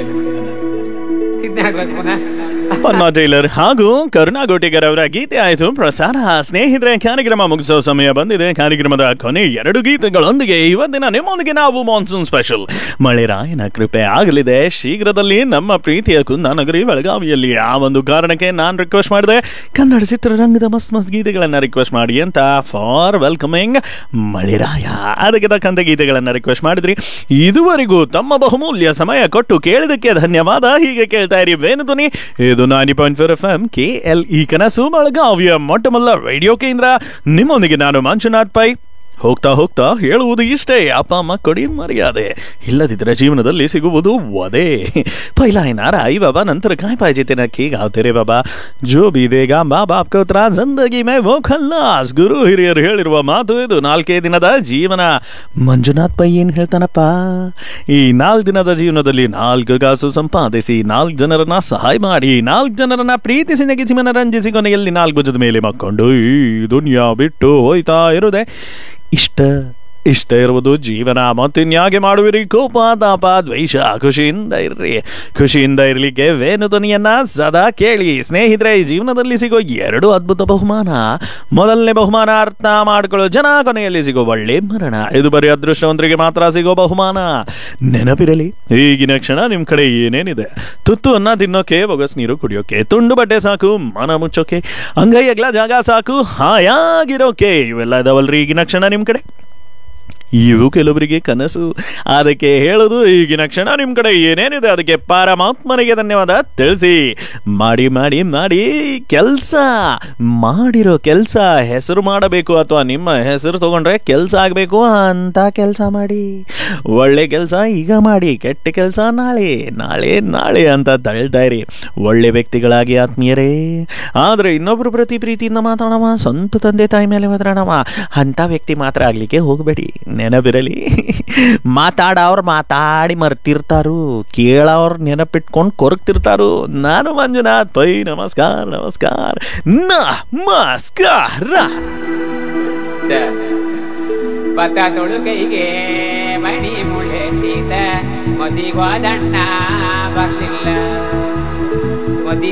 ಇದನ್ನ ಹಾಕ್ಬೇಕು ಪುನಃ ಪನ್ನಾ ಟೈಲರ್ ಹಾಗೂ ಕರುಣಾ ಗೋಟಿಗರ್ ಅವರ ಗೀತೆ ಆಯಿತು ಪ್ರಸಾರ ಸ್ನೇಹಿತರೆ ಕಾರ್ಯಕ್ರಮ ಮುಗಿಸೋ ಸಮಯ ಬಂದಿದೆ ಕಾರ್ಯಕ್ರಮದ ಕೊನೆ ಎರಡು ಗೀತೆಗಳೊಂದಿಗೆ ಇವತ್ತಿನ ನಿಮ್ಮೊಂದಿಗೆ ನಾವು ಮಾನ್ಸೂನ್ ಸ್ಪೆಷಲ್ ಮಳೆರಾಯನ ಕೃಪೆ ಆಗಲಿದೆ ಶೀಘ್ರದಲ್ಲಿ ನಮ್ಮ ಪ್ರೀತಿಯ ಕುಂದಾನಗರಿ ಬೆಳಗಾವಿಯಲ್ಲಿ ಆ ಒಂದು ಕಾರಣಕ್ಕೆ ನಾನು ರಿಕ್ವೆಸ್ಟ್ ಮಾಡಿದೆ ಕನ್ನಡ ಚಿತ್ರರಂಗದ ಮಸ್ತ್ ಮಸ್ತ್ ಗೀತೆಗಳನ್ನು ರಿಕ್ವೆಸ್ಟ್ ಮಾಡಿ ಅಂತ ಫಾರ್ ವೆಲ್ಕಮಿಂಗ್ ಮಳೆರಾಯ ಅದಕ್ಕೆ ತಕ್ಕಂತೆ ಗೀತೆಗಳನ್ನು ರಿಕ್ವೆಸ್ಟ್ ಮಾಡಿದ್ರಿ ಇದುವರೆಗೂ ತಮ್ಮ ಬಹುಮೂಲ್ಯ ಸಮಯ ಕೊಟ್ಟು ಕೇಳಿದಕ್ಕೆ ಧನ್ಯವಾದ ಹೀಗೆ ಕೇಳ್ತಾ ಇರಿ ವೇಣು ಧ್ವನಿ ಇದು ninety point four F M K L E ಕನಸು ಬೆಳಗಾವಿಯ ಮೊಟ್ಟಮೊದಲ ರೇಡಿಯೋ ಕೇಂದ್ರ ನಿಮ್ಮೊಂದಿಗೆ ನಾನು ಮಂಜುನಾಥ್ ಪೈ ಹೋಗ್ತಾ ಹೋಗ್ತಾ ಹೇಳುವುದು ಇಷ್ಟೇ ಅಪ್ಪ ಅಮ್ಮ ಕೊಡಿ ಮರ್ಯಾದೆ ಇಲ್ಲದಿದ್ದರೆ ಜೀವನದಲ್ಲಿ ಸಿಗುವುದು ವಧೆ ಪೈಲಾ ಏನಾರ ಐ ಬಾಬಾ ನಂತರ ಕಾಯ್ ಪಾಯ್ ಜೀತೆ ನಕ್ಕಿ ಗಾವ್ ತೆರೆ ಬಾಬಾ ಜೋ ಬಿ ದೇಗ ಮಾ ಬಾಪ್ ಕೋತ್ರ ಜಿಂದಗಿ ಮೇ ವೋ ಖಲ್ಲಾಸ್ ಗುರು ಹಿರಿಯರು ಹೇಳಿರುವ ಮಾತು ಇದು ನಾಲ್ಕೇ ದಿನದ ಜೀವನ ಮಂಜುನಾಥ್ ಪೈ ಏನ್ ಹೇಳ್ತಾನಪ್ಪ ಈ ನಾಲ್ಕು ದಿನದ ಜೀವನದಲ್ಲಿ ನಾಲ್ಕು ಕಾಸು ಸಂಪಾದಿಸಿ ನಾಲ್ಕು ಜನರನ್ನ ಸಹಾಯ ಮಾಡಿ ನಾಲ್ಕು ಜನರನ್ನ ಪ್ರೀತಿಸಿ ನಗಿಸಿ ಮನರಂಜಿಸಿ ಕೊನೆಯಲ್ಲಿ ನಾಲ್ಕು ಭುಜದ ಮೇಲೆ ಮಕ್ಕೊಂಡು ಈ ದುನಿಯಾ ಬಿಟ್ಟು ಹೋಯ್ತಾ ಇರುದೆ ಇಷ್ಟ ಇಷ್ಟ ಇರುವುದು ಜೀವನ ಮತ್ತಿನ್ಯಾಗೆ ಮಾಡುವಿರಿ ಕೋಪ ತಾಪ ದ್ವೇಷ ಖುಷಿಯಿಂದ ಇರ್ರಿ ಖುಷಿಯಿಂದ ಇರಲಿಕ್ಕೆ ವೇಣು ಧ್ವನಿಯನ್ನ ಸದಾ ಕೇಳಿ ಸ್ನೇಹಿತರೆ ಈ ಜೀವನದಲ್ಲಿ ಸಿಗೋ ಎರಡು ಅದ್ಭುತ ಬಹುಮಾನ ಮೊದಲನೇ ಬಹುಮಾನ ಅರ್ಥ ಮಾಡ್ಕೊಳ್ಳೋ ಜನ ಕೊನೆಯಲ್ಲಿ ಸಿಗೋ ಒಳ್ಳೆ ಮರಣ ಇದು ಬರೀ ಅದೃಷ್ಟವಂತರಿಗೆ ಮಾತ್ರ ಸಿಗೋ ಬಹುಮಾನ ನೆನಪಿರಲಿ ಈಗಿನ ಕ್ಷಣ ನಿಮ್ ಕಡೆ ಏನೇನಿದೆ ತುತ್ತು ಅನ್ನ ತಿನ್ನೋಕೆ ಬೊಗಸ್ ನೀರು ಕುಡಿಯೋಕೆ ತುಂಡು ಬಟ್ಟೆ ಸಾಕು ಮನ ಮುಚ್ಚೋಕೆ ಅಂಗೈ ಅಗ್ಲ ಜಾಗ ಸಾಕು ಹಾಯಾಗಿರೋಕೆ ಇವೆಲ್ಲ ಇದಾವಲ್ರಿ ಈಗಿನ ಕ್ಷಣ ನಿಮ್ ಕಡೆ ಇವು ಕೆಲವರಿಗೆ ಕನಸು ಅದಕ್ಕೆ ಹೇಳೋದು ಈಗಿನ ಕ್ಷಣ ನಿಮ್ಮ ಕಡೆ ಏನೇನಿದೆ ಅದಕ್ಕೆ ಪರಮಾತ್ಮನಿಗೆ ಧನ್ಯವಾದ ತಿಳಿಸಿ ಮಾಡಿ ಮಾಡಿ ಮಾಡಿ ಕೆಲಸ ಮಾಡಿರೋ ಕೆಲಸ ಹೆಸರು ಮಾಡಬೇಕು ಅಥವಾ ನಿಮ್ಮ ಹೆಸರು ತಗೊಂಡ್ರೆ ಕೆಲಸ ಆಗಬೇಕು ಅಂತ ಕೆಲಸ ಮಾಡಿ ಒಳ್ಳೆ ಕೆಲಸ ಈಗ ಮಾಡಿ ಕೆಟ್ಟ ಕೆಲಸ ನಾಳೆ ನಾಳೆ ನಾಳೆ ಅಂತ ತಳ್ತಾ ಇರಿ ಒಳ್ಳೆ ವ್ಯಕ್ತಿಗಳಾಗಿ ಆತ್ಮೀಯರೇ ಆದರೆ ಇನ್ನೊಬ್ರು ಪ್ರತಿ ಪ್ರೀತಿಯಿಂದ ಮಾತಾಡೋಣ ಸ್ವಂತ ತಂದೆ ತಾಯಿ ಮೇಲೆ ಮಾತಾಡೋಣ ಅಂಥ ವ್ಯಕ್ತಿ ಮಾತ್ರ ಆಗಲಿಕ್ಕೆ ಹೋಗಬೇಡಿ ನೆನಪಿರಲಿ ಮಾತಾಡೋರು ಮಾತಾಡಿ ಮರ್ತಿರ್ತಾರು ಕೇಳೋರು ನೆನಪಿಟ್ಕೊಂಡು ಕೊರಗ್ತಿರ್ತಾರು ನಾನು ಮಂಜುನಾಥ್ ಪೈ ನಮಸ್ಕಾರ ನಮಸ್ಕಾರ ನಮಸ್ಕಾರ ಛೆ. ಭತ್ತ ತೊಳುಕೈಗೆ ಮಣಿ ಮುಳೆತ್ತಿದ ಮದಿಗೋದಣ್ಣ ಬರ್ಲಿಲ್ಲ